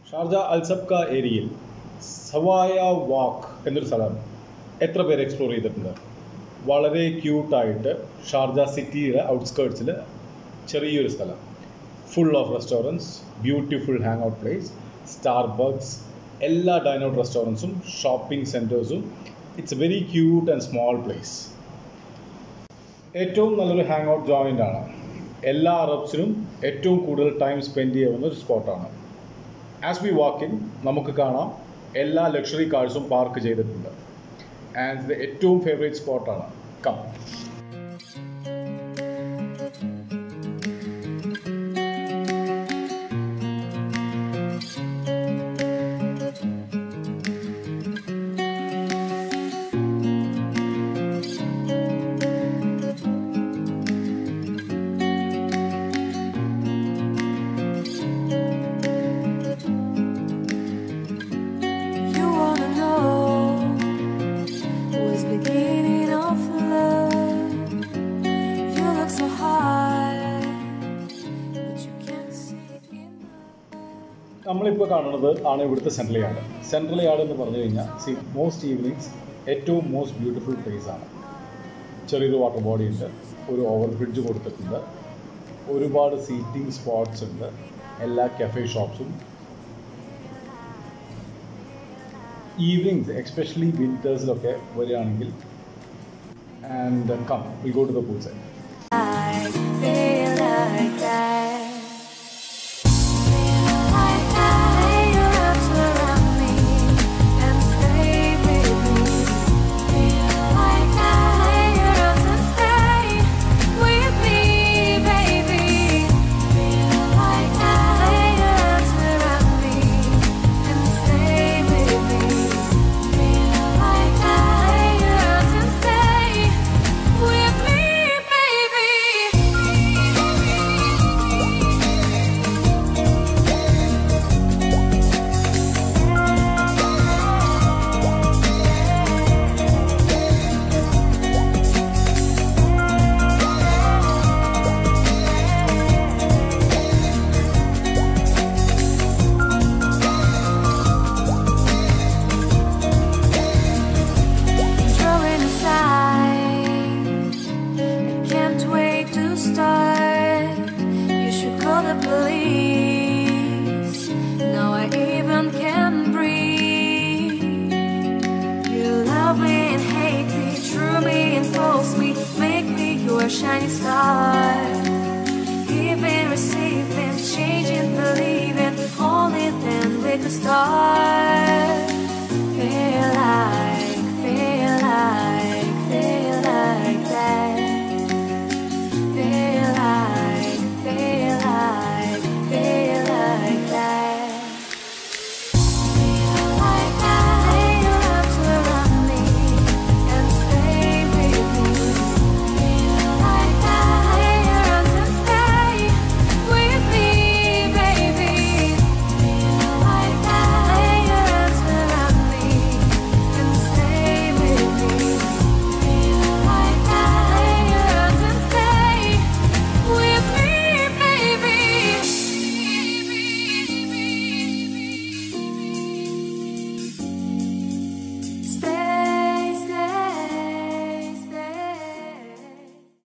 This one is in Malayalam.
ഷാർജ അൽസബ്ക ഏരിയയിൽ സവായ വാക്ക് എന്നൊരു സ്ഥലം എത്ര പേര് എക്സ്പ്ലോർ ചെയ്തിട്ടുണ്ട് വളരെ ക്യൂട്ടായിട്ട് ഷാർജ സിറ്റിയുടെ ഔട്ട്സ്കേർട്സിൽ ചെറിയൊരു സ്ഥലം full of restaurants beautiful hang out place Starbucks എല്ലാ ഡൈൻ ഔട്ട് റെസ്റ്റോറൻറ്റ്സും ഷോപ്പിംഗ് സെൻറ്റേഴ്സും it's very cute and small place ഏറ്റവും നല്ലൊരു ഹാങ് ഔട്ട് ജോയിൻ്റ് ആണ് എല്ലാ അറബ്സിനും ഏറ്റവും കൂടുതൽ ടൈം സ്പെൻഡ് ചെയ്യാവുന്ന ഒരു സ്പോട്ടാണ് ആസ് വി വാക്ക് ഇൻ നമുക്ക് കാണാം എല്ലാ ലക്ഷറി കാഴ്സും പാർക്ക് ചെയ്തിട്ടുണ്ട് ആൻഡ് ഇത് ഏറ്റവും ഫേവറേറ്റ് സ്പോട്ടാണ് come You wanna know what's beginning of love? You look so high, but you can't see in the നമ്മളിപ്പോൾ കാണുന്നത് ആണ് ഇവിടുത്തെ സെൻട്രൽ യാർഡ് സെൻട്രൽ യാർഡ് എന്ന് പറഞ്ഞു കഴിഞ്ഞാൽ സി മോസ്റ്റ് ഈവനിങ്സ് ഏറ്റവും മോസ്റ്റ് ബ്യൂട്ടിഫുൾ പ്ലേസ് ആണ് ചെറിയൊരു വാട്ടർ ബോഡി ഉണ്ട് ഒരു ഓവർ ബ്രിഡ്ജ് കൊടുത്തിട്ടുണ്ട് ഒരുപാട് സീറ്റിംഗ് സ്പോട്ട്സ് ഉണ്ട് എല്ലാ കഫേ ഷോപ്സും ഈവനിങ്സ് എക്സ്പെഷ്യലി വിൻറ്റേഴ്സിലൊക്കെ വരികയാണെങ്കിൽ and come we go to the pool side I feel like that. Feel like that. Your arms around me and stay with me. Feel like that. Your arms and stay with me, baby. Feel like that. Your arms around me and stay with me. Feel like that. Your arms and stay with me, baby. Drawing aside, I can't wait to start. You should call the police. Now I even can breathe. You love me and hate me, true me and false me, make me your shining star. Giving, receiving, changing, believing, only then we could start.